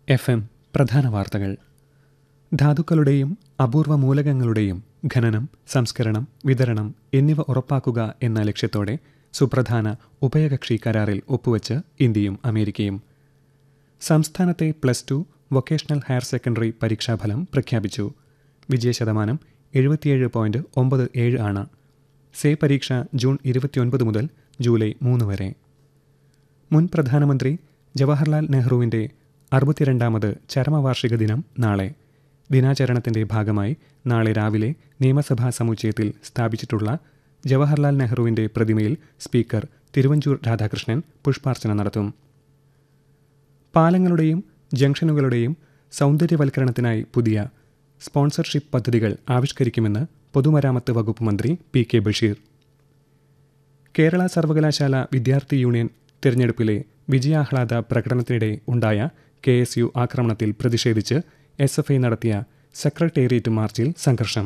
F M പ്രധാന വാർത്തകൾ ധാതുക്കളുടെയും അപൂർവ മൂലകങ്ങളുടെയും ഖനനം സംസ്കരണം വിതരണം എന്നിവ ഉറപ്പാക്കുക എന്ന ലക്ഷ്യത്തോടെ സുപ്രധാന ഉഭയകക്ഷി കരാറിൽ ഒപ്പുവച്ച് ഇന്ത്യയും അമേരിക്കയും സംസ്ഥാനത്തെ plus two vocational higher secondary പരീക്ഷാഫലം പ്രഖ്യാപിച്ചു വിജയശതമാനം എഴുപത്തിയേഴ് പോയിന്റ് ഒമ്പത് ഏഴ് ആണ് സേ പരീക്ഷ ജൂൺ ഇരുപത്തിയൊൻപത് മുതൽ ജൂലൈ മൂന്ന് വരെ മുൻ പ്രധാനമന്ത്രി ജവഹർലാൽ നെഹ്റുവിൻ്റെ അറുപത്തിരണ്ടാമത് ചരമവാർഷിക ദിനം നാളെ ദിനാചരണത്തിന്റെ ഭാഗമായി നാളെ രാവിലെ നിയമസഭാ സമുച്ചയത്തിൽ സ്ഥാപിച്ചിട്ടുള്ള ജവഹർലാൽ നെഹ്റുവിന്റെ പ്രതിമയിൽ സ്പീക്കർ തിരുവഞ്ചൂർ രാധാകൃഷ്ണൻ പുഷ്പാർച്ചന നടത്തും പാലങ്ങളുടെയും ജംഗ്ഷനുകളുടെയും സൗന്ദര്യവൽക്കരണത്തിനായി പുതിയ സ്പോൺസർഷിപ്പ് പദ്ധതികൾ ആവിഷ്കരിക്കുമെന്ന് പൊതുമരാമത്ത് വകുപ്പ് മന്ത്രി പി കെ ബഷീർ കേരള സർവകലാശാല വിദ്യാർത്ഥി യൂണിയൻ തിരഞ്ഞെടുപ്പിലെ വിജയാഹ്ലാദ പ്രകടനത്തിനിടെ ഉണ്ടായ കെ എസ് യു ആക്രമണത്തിൽ പ്രതിഷേധിച്ച് എസ് എഫ് ഐ നടത്തിയ സെക്രട്ടേറിയറ്റ് മാർച്ചിൽ സംഘർഷം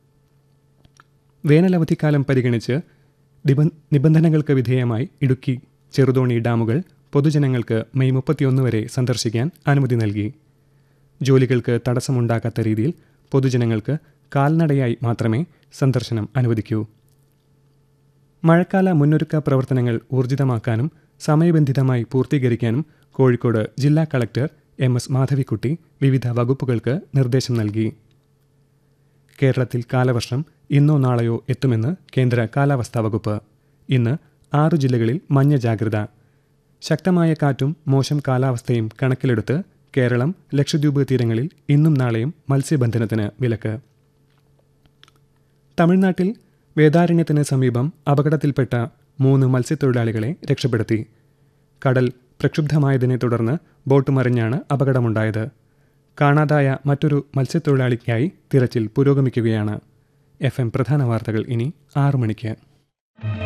വേനലവധിക്കാലം പരിഗണിച്ച് നിബ- നിബന്ധനകൾക്ക് വിധേയമായി ഇടുക്കി ചെറുതോണി ഡാമുകൾ പൊതുജനങ്ങൾക്ക് മെയ് മുപ്പത്തിയൊന്ന് വരെ സന്ദർശിക്കാൻ അനുമതി നൽകി ജോലികൾക്ക് തടസ്സമുണ്ടാക്കാത്ത രീതിയിൽ പൊതുജനങ്ങൾക്ക് കാൽനടയായി മാത്രമേ സന്ദർശനം അനുവദിക്കൂ മഴക്കാല മുന്നൊരുക്ക പ്രവർത്തനങ്ങൾ ഊർജിതമാക്കാനും സമയബന്ധിതമായി പൂർത്തീകരിക്കാനും കോഴിക്കോട് ജില്ലാ കളക്ടർ എം എസ് മാധവിക്കുട്ടി വിവിധ വകുപ്പുകൾക്ക് നിർദ്ദേശം നൽകി കേരളത്തിൽ കാലവർഷം ഇന്നോ നാളെയോ എത്തുമെന്ന് കേന്ദ്ര കാലാവസ്ഥാ വകുപ്പ് ഇന്ന് ആറു ജില്ലകളിൽ മഞ്ഞ ജാഗ്രത ശക്തമായ കാറ്റും മോശം കാലാവസ്ഥയും കണക്കിലെടുത്ത് കേരളം ലക്ഷദ്വീപ് തീരങ്ങളിൽ ഇന്നും നാളെയും മത്സ്യബന്ധനത്തിന് വിലക്ക് തമിഴ്നാട്ടിൽ വേദാരണ്യത്തിന് സമീപം അപകടത്തിൽപ്പെട്ട മൂന്ന് മത്സ്യത്തൊഴിലാളികളെ രക്ഷപ്പെടുത്തി കടൽ പ്രക്ഷുബ്ധമായതിനെ തുടർന്ന് ബോട്ട് മറിഞ്ഞാണ് അപകടമുണ്ടായത് കാണാതായ മറ്റൊരു മത്സ്യത്തൊഴിലാളിക്കായി തിരച്ചിൽ പുരോഗമിക്കുകയാണ് എഫ് എം പ്രധാന വാർത്തകൾ ഇനി ആറു മണിക്ക്